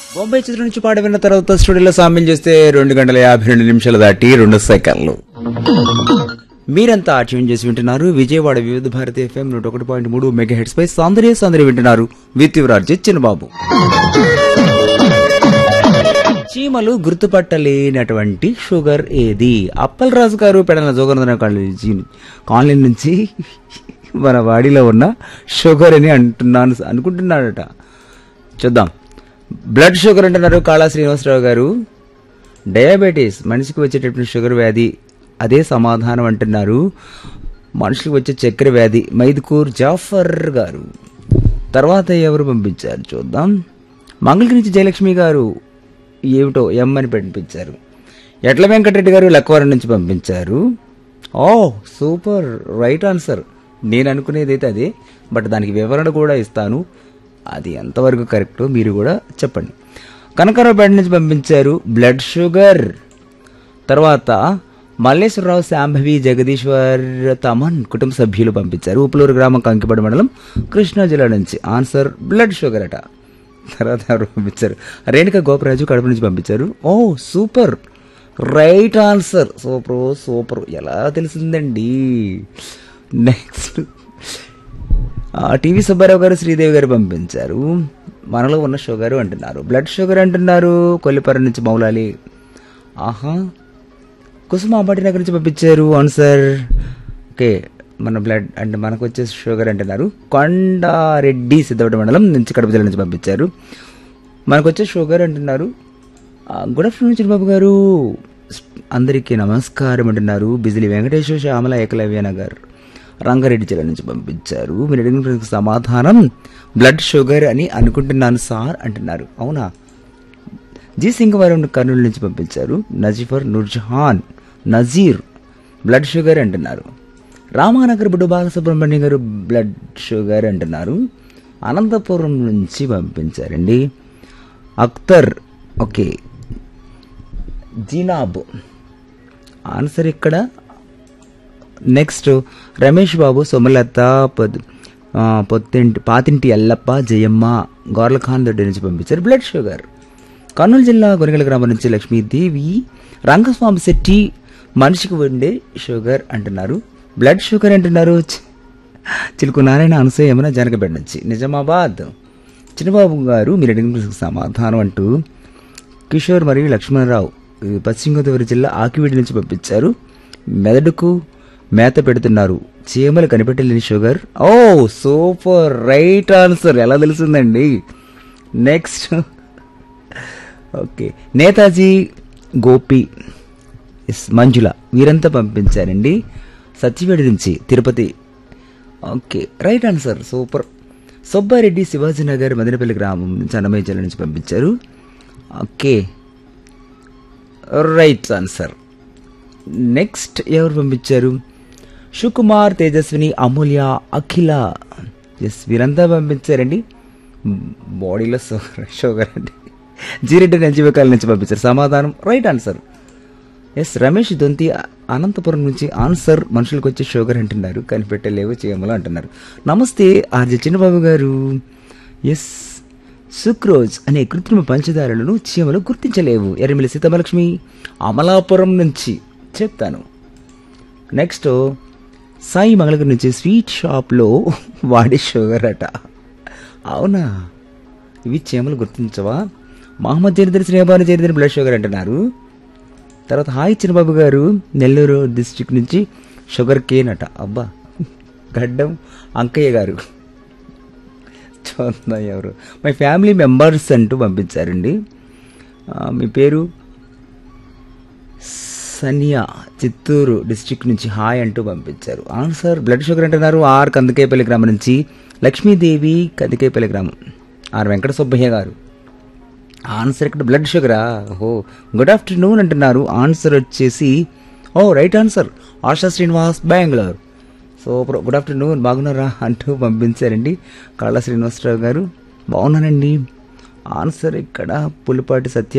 బొంబాయి చిత్రం నుంచి పాట విన్న తర్వాత స్టూడియోలో సామిల్ చేస్తే రెండు గంటల యాభై రెండు నిమిషాలు దాటి రెండు సెకండ్లు మీరంతా ట్యూన్ చేసి వింటున్నారు విజయవాడ వివిధ భారతి ఎఫ్ఎం నూట ఒకటి పాయింట్ మూడు మెగా హెడ్స్ పై సౌందర్య సౌందర్య వింటున్నారు విత్ యువరాజ్ చిన్నబాబు చీమలు గుర్తుపట్టలేనటువంటి షుగర్ ఏది అప్పల్ రాజు గారు పెడన జోగనందన కాలేజీ కాలనీ నుంచి మన బాడీలో ఉన్న షుగర్ అని అంటున్నాను అనుకుంటున్నాడట చూద్దాం బ్లడ్ షుగర్ అంటున్నారు కాళా శ్రీనివాసరావు గారు డయాబెటీస్ మనిషికి వచ్చేటటువంటి షుగర్ వ్యాధి అదే సమాధానం అంటున్నారు మనుషులకు వచ్చే చక్కెర వ్యాధి మైదుకూర్ జాఫర్ గారు తర్వాత ఎవరు పంపించారు చూద్దాం మంగళగిరి నుంచి జయలక్ష్మి గారు ఏమిటో ఎం అని పంపించారు ఎట్ల వెంకటరెడ్డి గారు లక్కవరం నుంచి పంపించారు ఓ సూపర్ రైట్ ఆన్సర్ నేను అనుకునేది అయితే అదే బట్ దానికి వివరణ కూడా ఇస్తాను అది ఎంతవరకు కరెక్టో మీరు కూడా చెప్పండి కనకరావుపేట నుంచి పంపించారు బ్లడ్ షుగర్ తర్వాత మల్లేశ్వరరావు శాంభవి జగదీశ్వర్ తమన్ కుటుంబ సభ్యులు పంపించారు ఉప్పులూరు గ్రామం కంకిపడి మండలం కృష్ణా జిల్లా నుంచి ఆన్సర్ బ్లడ్ షుగర్ అట తర్వాత ఎవరు పంపించారు రేణుక గోపరాజు కడప నుంచి పంపించారు ఓ super right answer super super ఎలా తెలిసిందండి నెక్స్ట్ ఆ, టీవీ సుబ్బారావు గారు శ్రీదేవి గారు పంపించారు మనలో ఉన్న షుగర్ అంటున్నారు బ్లడ్ షుగర్ అంటున్నారు కొల్లిపర నుంచి మౌలాలి ఆహా కుసుమాబాటి నగర్ నుంచి పంపించారు ఆన్సర్ ఓకే మన బ్లడ్ అంటే మనకు వచ్చే షుగర్ అంటున్నారు కొండారెడ్డి సిద్ధపట మండలం నుంచి కడప జిల్లా నుంచి పంపించారు మనకు వచ్చే షుగర్ అంటున్నారు ఆ, గుడ్ ఆఫ్టర్నూన్ చిరుబాబు గారు అందరికీ నమస్కారం అంటున్నారు బిజిలీ వెంకటేశ్వర శ్యామల ఏకలవ్య నగర్ రంగారెడ్డి జిల్లా నుంచి పంపించారు మీరు అడిగిన ప్రశ్నకు సమాధానం బ్లడ్ షుగర్ అని అనుకుంటున్నాను సార్ అంటున్నారు అవునా జీ సింగవరం కర్నూలు నుంచి పంపించారు నజీఫర్ నూర్జహాన్ నజీర్ బ్లడ్ షుగర్ అంటున్నారు రామానగర్ బుడ్డు బాలసుబ్రహ్మణ్యం గారు బ్లడ్ షుగర్ అంటున్నారు అనంతపురం నుంచి పంపించారండి అఖ్తర్ ఓకే జీనాబ్ ఆన్సర్ ఇక్కడ నెక్స్ట్ రమేష్ బాబు సోమలత పొద్ ఆ, పొత్తింటి పాతింటి ఎల్లప్ప జయమ్మ గోర్లఖాన్ దొడ్డి నుంచి పంపించారు బ్లడ్ షుగర్ కర్నూలు జిల్లా గొరిగల గ్రామం నుంచి లక్ష్మీదేవి రంగస్వామి శెట్టి మనిషికి ఉండే షుగర్ అంటున్నారు బ్లడ్ షుగర్ అంటున్నారు చి- చిలుకు నారాయణ అనసూయ యమున జనకబెడ్ నుంచి నిజామాబాద్ చిన్నబాబు గారు మీరు అడిగిన ప్రశ్నకు సమాధానం అంటూ కిషోర్ మరియు లక్ష్మణరావు ఈ పశ్చిమ గోదావరి జిల్లా ఆకివీడి నుంచి పంపించారు మెదడుకు మేత పెడుతున్నారు చీమలు కనిపెట్టలేని షుగర్ ఓ సూపర్ రైట్ ఆన్సర్ ఎలా తెలిసిందండి next okay Netaji Gopi S Manjula వీరంతా పంపించారండి సత్యవేడి నుంచి Tirupati okay right answer super Subbareddy Shivajinagar Madanapalle గ్రామం నుంచి అన్నమయ్య జిల్లా నుంచి పంపించారు ఓకే రైట్ ఆన్సర్ నెక్స్ట్ ఎవరు పంపించారు సుకుమార్ తేజస్విని అమూల్య అఖిల ఎస్ వీరంతా పంపించారండి బాడీలో షుగర్ షుగర్ అండి జీరెడ్డి నంచివకాల నుంచి పంపించారు సమాధానం right answer S Ramesh Donthi Anantapur నుంచి ఆన్సర్ మనుషులకు వచ్చే షుగర్ అంటున్నారు కనిపెట్టలేవు చేయమలు అంటున్నారు నమస్తే ఆర్జ చిన్నబాబు గారు ఎస్ సుక్రోజ్ అనే కృత్రిమ పంచదారలను చీమలు గుర్తించలేవు ఎర్రమిల్లి సీతమలక్ష్మి అమలాపురం నుంచి చెప్తాను నెక్స్ట్ సాయి మంగళగిరి నుంచి స్వీట్ షాప్లో వాడే షుగర్ అట అవునా ఇవి చీమలు గుర్తించవా మహమ్మద్ జరీదర్ శ్రీబాను జరీదర్ బ్లడ్ షుగర్ అంటున్నారు తర్వాత హాయ్ చిన్నబాబు గారు నెల్లూరు డిస్ట్రిక్ట్ నుంచి షుగర్ కేన్ అట అబ్బా గడ్డం అంకయ్య గారు చూద్దాం ఎవరు మై ఫ్యామిలీ మెంబర్స్ అంటూ పంపించారండి ఆ, మీ పేరు సనియా చిత్తూరు డిస్ట్రిక్ట్ నుంచి హాయ్ అంటూ పంపించారు ఆన్సర్ బ్లడ్ షుగర్ అంటున్నారు ఆర్ కందకేపల్లి గ్రామం నుంచి లక్ష్మీదేవి కందకేపల్లి గ్రామం ఆర్ వెంకట సుబ్బయ్య గారు ఆన్సర్ ఇక్కడ బ్లడ్ షుగరా ఓహో గుడ్ ఆఫ్టర్నూన్ అంటున్నారు ఆన్సర్ వచ్చేసి ఓ right answer Asha Srinivas Bengaluru so good afternoon బాగున్నారా అంటూ పంపించారండి కళ శ్రీనివాసరావు గారు బాగున్నానండి ఆన్సర్ ఇక్కడ పులిపాటి సత్య